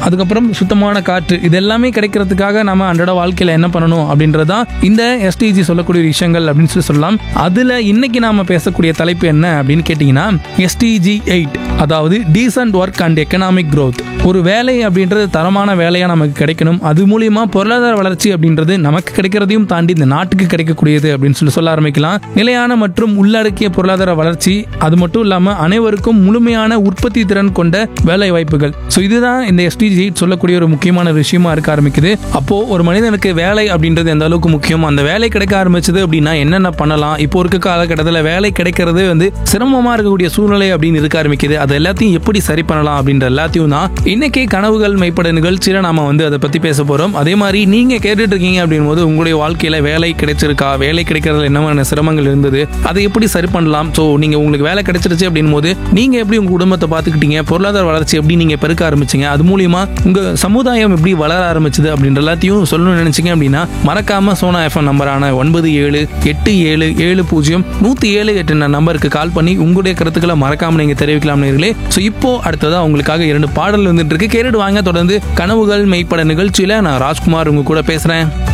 அதுக்கப்புறம் சுத்தமான காற்று இது எல்லாமே கிடைக்கிறதுக்காக நம்ம அன்றாட வாழ்க்கையில் என்ன பண்ணணும் அப்படின்றது தான் இந்த எஸ்டிஜி சொல்லக்கூடிய விஷயங்கள் அப்படின்னு சொல்லி சொல்லலாம் அதில் இன்னைக்கு நாம பேசக்கூடிய தலைப்பு என்ன அப்படின்னு கேட்டிங்கன்னா எஸ்டிஜி எயிட் அதாவது decent work and economic growth ஒரு வேலை அப்படின்றது தரமான வேலையாக நமக்கு கிடைக்கணும் அது மூலியமா பொருளாதார வளர்ச்சி அப்படின்றது நமக்கு கிடைக்கிறதையும் தாண்டி இந்த நாட்டுக்கு கிடைக்கக்கூடியது அப்படின்னு சொல்லி சொல்ல ஆரம்பிக்கலாம் நிலையான மற்றும் உள்ளடக்கிய பொருளாதார வளர்ச்சி அது மட்டும் இல்லாமல் அனைவருக்கும் முழுமையான உற்பத்தி திறன் கொண்ட வேலை வாய்ப்புகள் ஸோ இதுதான் இந்த எஸ்டிஜி சொல்லக்கூடிய ஒரு முக்கியமான விஷயமா இருக்க ஆரம்பிக்குது அப்போ ஒரு மனிதனுக்கு வேலை அப்படின்றது எந்த அளவுக்கு முக்கியம் அந்த வேலை கிடைக்க ஆரம்பிச்சது அப்படின்னா என்னென்ன பண்ணலாம் இப்போ இருக்க காலகட்டத்தில் வேலை கிடைக்கிறது வந்து சிரமமா இருக்கக்கூடிய சூழ்நிலை அப்படின்னு இருக்க ஆரம்பிக்குது அது எல்லாத்தையும் எப்படி சரி பண்ணலாம் அப்படின்ற எல்லாத்தையும் தான் இன்னைக்கு கனவுகள் மெய்ப்பட நிகழ்ச்சியில நாம வந்து அதை பத்தி பேச போறோம் அதே மாதிரி நீங்க கேட்டுட்டு இருக்கீங்க அப்படின் போது உங்களுடைய வாழ்க்கையில வேலை கிடைச்சிருக்கா வேலை கிடைக்கிறதுல என்ன மாதிரியான சிரமங்கள் இருந்தது அதை எப்படி சரி பண்ணலாம் ஸோ நீங்க உங்களுக்கு வேலை கிடைச்சிருச்சு அப்படின் போது நீங்க எப்படி உங்க குடும்பத்தை பார்த்துக்கிட்டீங்க பொருளாதார வளர்ச்சி எப்படி நீங்க பெருக்க ஆரம்பிச்சீங்க அது மூலியமா உங்க சமுதாயம் எப்படி வளர ஆரம்பிச்சது அப்படின்ற எல்லாத்தையும் சொல்லணும்னு நினைச்சீங்க அப்படின்னா மறக்காம சோனா எஃப்எம் நம்பரான ஒன்பது ஏழு எட்டு ஏழு ஏழு பூஜ்ஜியம் நூத்தி ஏழு எட்டு நம்பருக்கு கால் பண்ணி உங்களுடைய கருத்துக்களை மறக்காம நீங்க தெரிவிக்கலாம் நேர்களே ஸோ இப்போ அடுத்ததா உங்களுக்காக இரண்டு பாடல் வந்துட்டு இருக்கு கேட்டுட்டு வாங்க தொடர்ந்து கனவுகள் மெய்ப்பட நிகழ்ச்சியில நான் ராஜ்குமார் உங்க கூட பேசுறேன்